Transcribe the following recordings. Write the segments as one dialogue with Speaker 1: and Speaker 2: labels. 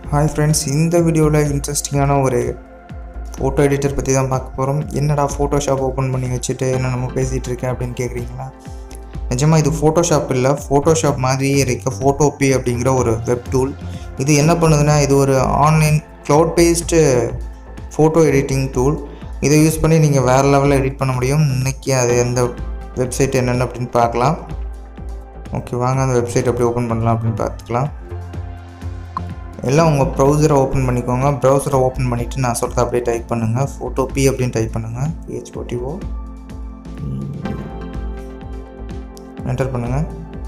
Speaker 1: hi friends இந்த வீடியோவில் இன்ட்ரெஸ்டிங்கான ஒரு ஃபோட்டோ எடிட்டர் பற்றி தான் பார்க்க போகிறோம் என்னடா ஃபோட்டோஷாப் ஓப்பன் பண்ணி வச்சுட்டு என்ன நம்ம பேசிகிட்டு இருக்கேன் அப்படின்னு கேட்குறீங்களா நிஜமாக இது ஃபோட்டோஷாப் இல்லை ஃபோட்டோஷாப் மாதிரியே இருக்க ஃபோட்டோபி அப்படிங்கிற ஒரு வெப் டூல் இது என்ன பண்ணுதுன்னா இது ஒரு online cloud based photo editing tool இதை யூஸ் பண்ணி நீங்கள் வேறு லெவலில் எடிட் பண்ண முடியும் இன்றைக்கி அது எந்த வெப்சைட் என்னென்ன அப்படின்னு பார்க்கலாம் ஓகே வாங்க அந்த வெப்சைட் எப்படி ஓப்பன் பண்ணலாம் அப்படின்னு பார்த்துக்கலாம் எல்லாம் உங்கள் ப்ரௌசரை ஓப்பன் பண்ணிக்கோங்க ப்ரௌசரை ஓப்பன் பண்ணிவிட்டு நான் சொல்கிறத அப்படியே டைப் பண்ணுங்கள் ஃபோட்டோ பி அப்படின்னு டைப் பண்ணுங்கள் பிஹெச்ஓடிஓ என்டர் பண்ணுங்கள்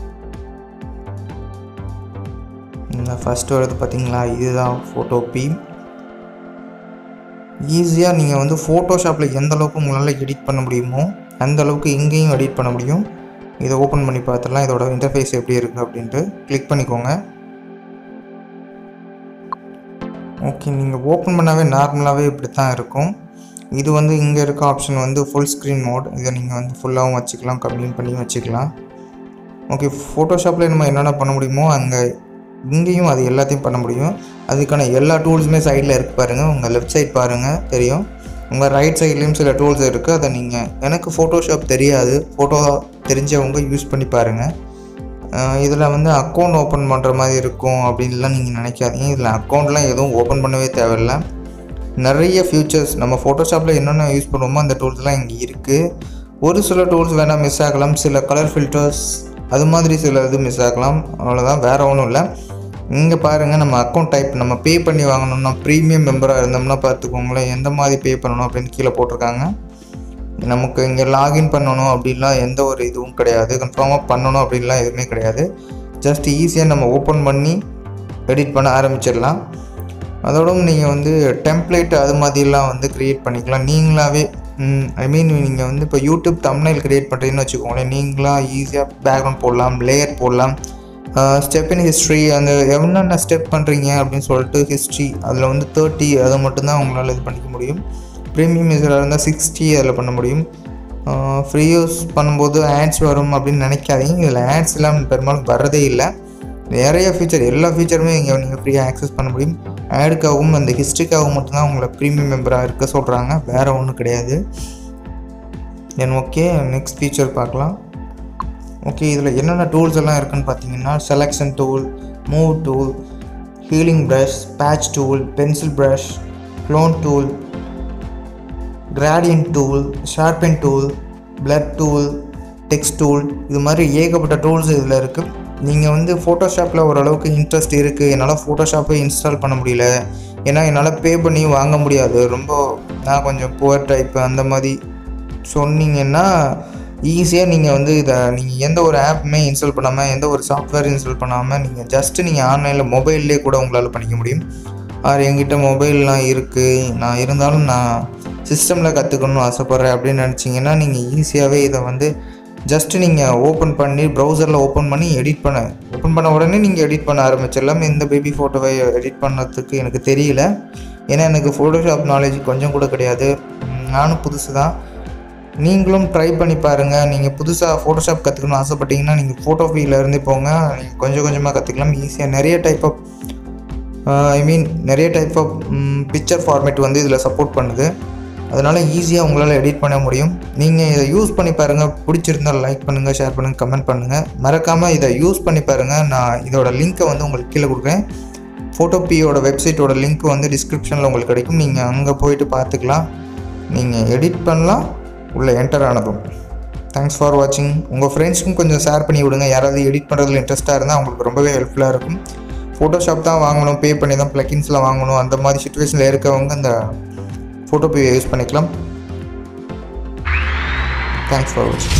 Speaker 1: இந்த ஃபஸ்ட்டு வருது பார்த்தீங்களா இதுதான் ஃபோட்டோ பி ஈஸியாக நீங்கள் வந்து ஃபோட்டோஷாப்பில் எந்த அளவுக்கு உங்களால் எடிட் பண்ண முடியுமோ அந்த அளவுக்கு இங்கேயும் எடிட் பண்ண முடியும் இதை ஓப்பன் பண்ணி பார்த்துடலாம் இதோட இன்டர்ஃபேஸ் எப்படி இருக்குது அப்படின்ட்டு கிளிக் பண்ணிக்கோங்க ஓகே நீங்கள் ஓப்பன் பண்ணாவே நார்மலாகவே இப்படி தான் இருக்கும் இது வந்து இங்கே இருக்க ஆப்ஷன் வந்து ஃபுல் ஸ்க்ரீன் மோட் இதை நீங்கள் வந்து ஃபுல்லாகவும் வச்சுக்கலாம் கம்மியும் பண்ணி வச்சுக்கலாம் ஓகே ஃபோட்டோஷாப்பில் நம்ம என்னென்ன பண்ண முடியுமோ அங்கே இங்கேயும் அது எல்லாத்தையும் பண்ண முடியும் அதுக்கான எல்லா டூல்ஸுமே சைடில் இருக்கு பாருங்கள் உங்கள் லெஃப்ட் சைட் பாருங்கள் தெரியும் உங்கள் ரைட் சைட்லேயும் சில டூல்ஸ் இருக்குது அதை நீங்கள் எனக்கு ஃபோட்டோஷாப் தெரியாது ஃபோட்டோ தெரிஞ்சவங்க யூஸ் பண்ணி பாருங்கள் இதில் வந்து அக்கௌண்ட் ஓப்பன் பண்ணுற மாதிரி இருக்கும் அப்படின்லாம் நீங்கள் நினைக்காதீங்க இதில் அக்கௌண்ட்லாம் எதுவும் ஓப்பன் பண்ணவே தேவையில்லை நிறைய ஃபியூச்சர்ஸ் நம்ம ஃபோட்டோஷாப்பில் என்னென்ன யூஸ் பண்ணுவோமோ அந்த டூல்ஸ்லாம் இங்கே இருக்குது ஒரு சில டூல்ஸ் வேணால் மிஸ் ஆகலாம் சில கலர் ஃபில்டர்ஸ் அது மாதிரி சில இது மிஸ் ஆகலாம் அவ்வளோதான் வேறு ஒன்றும் இல்லை இங்கே பாருங்கள் நம்ம அக்கௌண்ட் டைப் நம்ம பே பண்ணி வாங்கணும்னா ப்ரீமியம் மெம்பராக இருந்தோம்னா பார்த்துக்கோங்களேன் எந்த மாதிரி பே பண்ணணும் அப்படின்னு கீழே போட்டிருக்காங்க நமக்கு இங்கே லாகின் பண்ணணும் அப்படின்லாம் எந்த ஒரு இதுவும் கிடையாது கன்ஃபார்மாக பண்ணணும் அப்படின்லாம் எதுவுமே கிடையாது ஜஸ்ட் ஈஸியாக நம்ம ஓப்பன் பண்ணி எடிட் பண்ண ஆரம்பிச்சிடலாம் அதோடும் நீங்கள் வந்து டெம்ப்ளேட் அது மாதிரிலாம் வந்து க்ரியேட் பண்ணிக்கலாம் நீங்களாகவே ஐ மீன் நீங்கள் வந்து இப்போ யூடியூப் தம்னைல் க்ரியேட் பண்ணுறீங்கன்னு வச்சுக்கோங்களேன் நீங்களாக ஈஸியாக பேக்ரவுண்ட் போடலாம் லேயர் போடலாம் ஸ்டெப் இன் ஹிஸ்ட்ரி அந்த என்னென்ன ஸ்டெப் பண்ணுறீங்க அப்படின்னு சொல்லிட்டு ஹிஸ்ட்ரி அதில் வந்து தேர்ட்டி அதை மட்டும்தான் உங்களால் இது பண்ணிக்க முடியும் ப்ரீமியம் யூஸராக இருந்தால் சிக்ஸ்டி அதில் பண்ண முடியும் ஃப்ரீ யூஸ் பண்ணும்போது ஆட்ஸ் வரும் அப்படின்னு நினைக்காதீங்க இதில் ஆட்ஸ் எல்லாம் பெரும்பாலும் வர்றதே இல்லை நிறைய ஃபீச்சர் எல்லா ஃபீச்சருமே இங்கே நீங்கள் ஃப்ரீயாக ஆக்சஸ் பண்ண முடியும் ஆடுக்காகவும் அந்த ஹிஸ்ட்ரிக்காகவும் மட்டும்தான் உங்களை ப்ரீமியம் மெம்பராக இருக்க சொல்கிறாங்க வேறு ஒன்றும் கிடையாது தென் ஓகே நெக்ஸ்ட் ஃபீச்சர் பார்க்கலாம் ஓகே இதில் என்னென்ன டூல்ஸ் எல்லாம் இருக்குன்னு பார்த்தீங்கன்னா selection tool move tool healing brush patch tool pencil brush clone tool gradient tool sharpen tool blur tool text tool இது மாதிரி ஏகப்பட்ட டூல்ஸ் இதில் இருக்குது நீங்கள் வந்து ஃபோட்டோஷாப்பில் ஓரளவுக்கு இன்ட்ரெஸ்ட் இருக்குது என்னால் ஃபோட்டோஷாப்பை இன்ஸ்டால் பண்ண முடியல ஏன்னா என்னால் பே பண்ணி வாங்க முடியாது ரொம்ப நான் கொஞ்சம் புவர் டைப்பு அந்த மாதிரி சொன்னீங்கன்னா ஈஸியாக நீங்கள் வந்து இதை நீங்கள் எந்த ஒரு ஆப்புமே இன்ஸ்டால் பண்ணாமல் எந்த ஒரு சாஃப்ட்வேர் இன்ஸ்டால் பண்ணாமல் நீங்கள் ஜஸ்ட்டு நீங்கள் ஆன்லைனில் மொபைல்லே கூட உங்களால் பண்ணிக்க முடியும் ஆர் என்கிட்ட மொபைல்லாம் இருக்குது நான் இருந்தாலும் நான் சிஸ்டமில் கற்றுக்கணும்னு ஆசைப்பட்றேன் அப்படின்னு நினச்சிங்கன்னா நீங்கள் ஈஸியாகவே இதை வந்து ஜஸ்ட்டு நீங்கள் ஓப்பன் பண்ணி ப்ரௌசரில் ஓப்பன் பண்ணி எடிட் பண்ண ஓப்பன் பண்ண உடனே நீங்கள் எடிட் பண்ண ஆரம்பிச்சிடலாம் இந்த பேபி ஃபோட்டோவை எடிட் பண்ணுறதுக்கு எனக்கு தெரியல ஏன்னா எனக்கு ஃபோட்டோஷாப் நாலேஜ் கொஞ்சம் கூட கிடையாது நானும் புதுசு தான் நீங்களும் ட்ரை பண்ணி பாருங்கள் நீங்கள் புதுசாக ஃபோட்டோஷாப் கற்றுக்கணும்னு ஆசைப்பட்டீங்கன்னா நீங்கள் ஃபோட்டோ இருந்து போங்க நீங்கள் கொஞ்சம் கொஞ்சமாக கற்றுக்கலாம் ஈஸியாக நிறைய டைப் ஆஃப் ஐ மீன் நிறைய டைப் ஆஃப் பிக்சர் ஃபார்மேட் வந்து இதில் சப்போர்ட் பண்ணுது அதனால் ஈஸியாக உங்களால் எடிட் பண்ண முடியும் நீங்கள் இதை யூஸ் பண்ணி பாருங்கள் பிடிச்சிருந்தால் லைக் பண்ணுங்கள் ஷேர் பண்ணுங்கள் கமெண்ட் பண்ணுங்கள் மறக்காமல் இதை யூஸ் பண்ணி பாருங்கள் நான் இதோட லிங்க்கை வந்து உங்களுக்கு கீழே கொடுக்குறேன் ஃபோட்டோபியோட வெப்சைட்டோட லிங்க் வந்து டிஸ்கிரிப்ஷனில் உங்களுக்கு கிடைக்கும் நீங்கள் அங்கே போயிட்டு பார்த்துக்கலாம் நீங்கள் எடிட் பண்ணலாம் உள்ளே என்டர் ஆனதும் தேங்க்ஸ் ஃபார் வாட்சிங் உங்கள் ஃப்ரெண்ட்ஸ்க்கும் கொஞ்சம் ஷேர் பண்ணி விடுங்க யாராவது எடிட் பண்ணுறதுல இன்ட்ரெஸ்ட்டாக இருந்தால் அவங்களுக்கு ரொம்பவே ஹெல்ப்ஃபுல்லாக இருக்கும் ஃபோட்டோஷாப் தான் வாங்கணும் பே பண்ணி தான் ப்ளக்கின்ஸ்லாம் வாங்கணும் அந்த மாதிரி சுச்சுவேஷனில் இருக்கவங்க இந்த ஃபோட்டோ பே யூஸ் பண்ணிக்கலாம் தேங்க்ஸ் ஃபார் வாட்சிங்